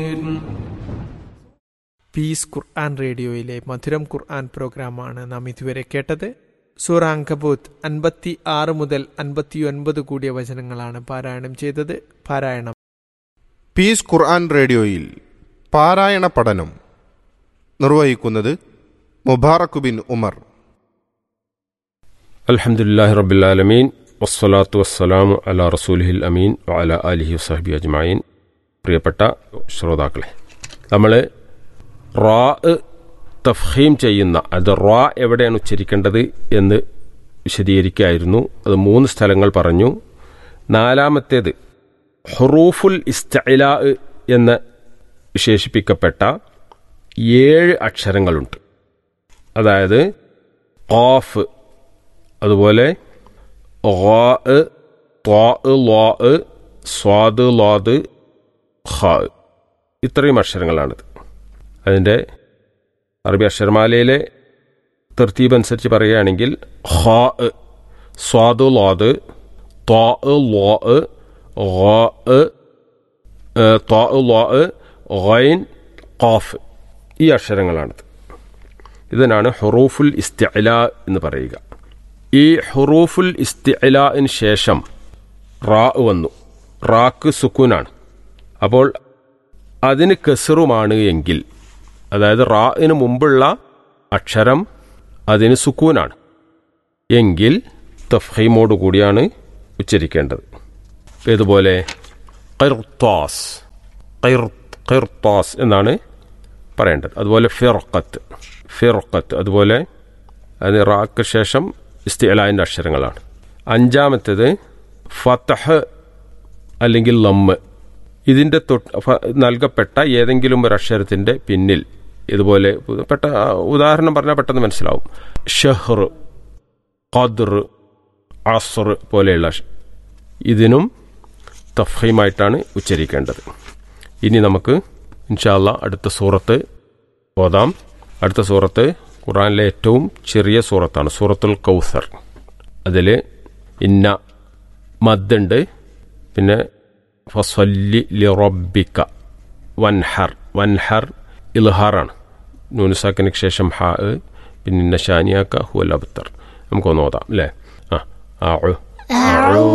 piece ഖുർആൻ റേഡിയോയിലെ മധുരം ഖുർആൻ പ്രോഗ്രാമാണ് നാം ഇതുവരെ കേട്ടത് സൂറ അങ്കബൂത്ത് അൻപത്തി ആറ് മുതൽ അൻപത്തിയൊൻപത് കൂടിയ വചനങ്ങളാണ് പാരായണം ചെയ്തത് പാരായണം പീസ് ഖുർആൻ റേഡിയോയിൽ പാരായണ പഠനം നിർവഹിക്കുന്നത് മുബാറക് ബിൻ ഉമർ അൽഹംദുലില്ലാഹി റബ്ബിൽ ആലമീൻ വസ്സലാത്തു വസ്സലാമു അലാ റസൂലിഹിൽ അമീൻ വഅല അലിഹി വസഹബി അജ്മഈൻ പ്രിയപ്പെട്ട ശ്രോതാക്കളെ നമ്മൾ റാ തഫ്ഹീം ചെയ്യുന്ന അത് റാ എവിടെയാണ് ഉച്ചരിക്കേണ്ടത് എന്ന് വിശദീകരിക്കായിരുന്നു അത് മൂന്ന് സ്ഥലങ്ങൾ പറഞ്ഞു നാലാമത്തേത് ഹുറൂഫുൽ ഇസ്തഇലാ എന്ന് വിശേഷിപ്പിക്കപ്പെട്ട ഏഴ് അക്ഷരങ്ങളുണ്ട് അതായത് ഖാഫ് അതുപോലെ ഖാ ത്വാ ലാ സ്വാദ് ലാദ് ഖാ ഇത്രയും അക്ഷരങ്ങളാണിത് അതിൻ്റെ അറബി അക്ഷരമാലയിലെ തർത്തീബ് അനുസരിച്ച് പറയുകയാണെങ്കിൽ ഖാ സ്വാദ് ലാദ് ത്വാ ലാ ഖാ ത്വാ ലാ ഖൈൻ ഖാഫ് ഈ അക്ഷരങ്ങളാണിത് ഇതിനാണ് ഹുറൂഫുൽ ഇസ്തിഅല എന്ന് പറയുക ഈ ഹുറൂഫുൽ ഇസ്തിഅലിന് ശേഷം റാ വന്നു റാക്ക് സുക്കൂനാണ് അപ്പോൾ അതിന് കെസറുമാണ് എങ്കിൽ അതായത് റാഇന് മുമ്പുള്ള അക്ഷരം അതിന് സുക്കൂനാണ് എങ്കിൽ തഫ്ഹീമോട് കൂടിയാണ് ഉച്ചരിക്കേണ്ടത് ഇതുപോലെ ഖിർത്താസ് ഖിർ ഖിർത്താസ് എന്നാണ് പറയേണ്ടത് അതുപോലെ ഫിർഖത്ത് ഫിർഖത്ത് അതുപോലെ അത് റാക്ക് ശേഷം ഇസ്തിഅലായിൻ്റെ അക്ഷരങ്ങളാണ് അഞ്ചാമത്തേത് ഫതഹ് അല്ലെങ്കിൽ ലമ്മ് ഇതിൻ്റെ തൊട്ട് ഫ- നൽകപ്പെട്ട ഏതെങ്കിലും ഒരു അക്ഷരത്തിൻ്റെ പിന്നിൽ ഇതുപോലെ പെട്ട ഉദാഹരണം പറഞ്ഞാൽ പെട്ടെന്ന് മനസ്സിലാവും ഷഹർ ഖദർ അസർ പോലെയുള്ള അക്ഷ- ഇതിനും തഫീമായിട്ടാണ് ഉച്ചരിക്കേണ്ടത് ഇനി നമുക്ക് ഇൻഷാല്ല അടുത്ത സൂറത്ത് ഓതാം അടുത്ത സൂറത്ത് ഖുറാനിലെ ഏറ്റവും ചെറിയ സൂറത്താണ് സൂറത്തുൽ കൗസർ അതിൽ ഇന്ന മദ്ദുണ്ട് പിന്നെ ഫസ്വല്ലി ലിറബിക്ക വൻഹർ വൻഹർ ഇൽഹാറാണ് നൂനുസാക്കിന് ശേഷം ഹാ പിന്നെ ഇന്ന ഷാനിയാക്ക ഹുവൽ അബ്തർ നമുക്കൊന്ന് ഓതാം അല്ലേ ആ ആ